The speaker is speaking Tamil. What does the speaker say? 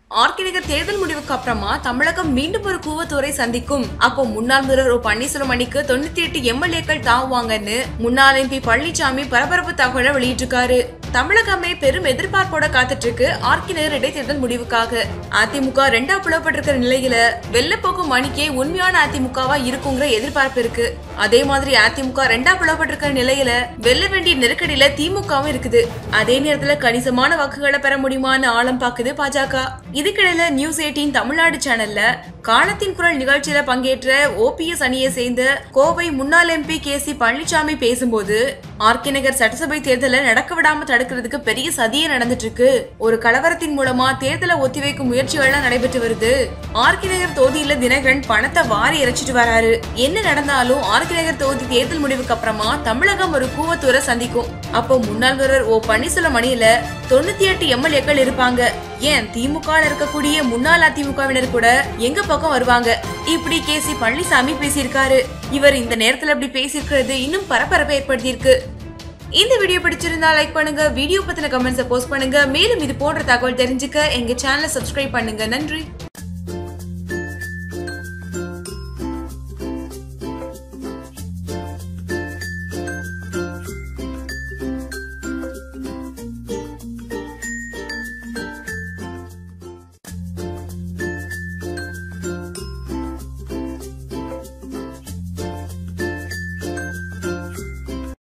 ஆர்கிநகர் தேர்தல் முடிவுக்கு அப்புறமா தமிழகம் மீண்டும் ஒரு கூவத்தூரை சந்திக்கும் அப்போ முன்னாள் முதல்வர் ஓ பன்னீர்செல்வம் அணிக்கு தொண்ணூத்தி எட்டு எம்எல்ஏக்கள் தாவுவாங்கன்னு முன்னாள் எம்பி பழனிசாமி பரபரப்பு தகவலை வெளியிட்டிருக்காரு தமிழகமே பெரும் எதிர்பார்ப்போட காத்துட்டு இருக்கு ஆர்கிநகர் இடைத்தேர்தல் முடிவுக்காக அதிமுக ரெண்டா புலப்பட்டிருக்கிற நிலையில வெள்ளப்போக்கும் அணிக்கே உண்மையான அதிமுகவா இருக்குங்கிற எதிர்பார்ப்பு இருக்கு அதே மாதிரி அதிமுக ரெண்டா புலப்பட்டிருக்கிற நிலையில வெல்ல வேண்டிய நெருக்கடியில திமுகவும் இருக்குது அதே நேரத்துல கணிசமான வாக்குகளை பெற முடியுமான்னு ஆழம் பாக்குது பாஜக இதுக்கிடையில நியூஸ் எயிட்டீன் தமிழ்நாடு சேனல்ல காலத்தின் குரல் நிகழ்ச்சியில பங்கேற்ற ஓபிஎஸ் அணியை சேர்ந்த கோவை முன்னாள் எம்பி கே சி பழனிசாமி பேசும்போது ஆர்கே நகர் சட்டசபை தேர்தலை நடக்க விடாம தடுக்கிறதுக்கு பெரிய சதியே நடந்துட்டு இருக்கு ஒரு கலவரத்தின் மூலமா தேர்தலை ஒத்திவைக்கும் முயற்சிகள்லாம் நடைபெற்று வருது ஆர்கே நகர் தொகுதியில தினகரன் பணத்தை வாரி இறைச்சிட்டு வராரு என்ன நடந்தாலும் ஆர்கே நகர் தொகுதி தேர்தல் முடிவுக்கு அப்புறமா தமிழகம் ஒரு கூவத்தூரை சந்திக்கும் அப்போ முன்னாள் முதல்வர் ஓ பன்னீர்செல்வம் அணியில தொண்ணூத்தி எட்டு எம்எல்ஏக்கள் இருப்பாங்க ஏன் திமுக இருக்கக்கூடிய முன்னாள் அதிமுகவினர் கூட எங்க பக்கம் வருவாங்க இப்படி கே சி பழனிசாமி பேசியிருக்காரு இவர் இந்த நேரத்துல இப்படி பேசியிருக்கிறது இன்னும் பரபரப்பை ஏற்படுத்தியிருக்கு இந்த வீடியோ பிடிச்சிருந்தா லைக் பண்ணுங்க வீடியோ பத்தின கமெண்ட்ஸை போஸ்ட் பண்ணுங்க மேலும் இது போன்ற தகவல் தெரிஞ்சுக்க எங்க சேனலை சப்ஸ்கிரைப் பண்ணுங்க நன்றி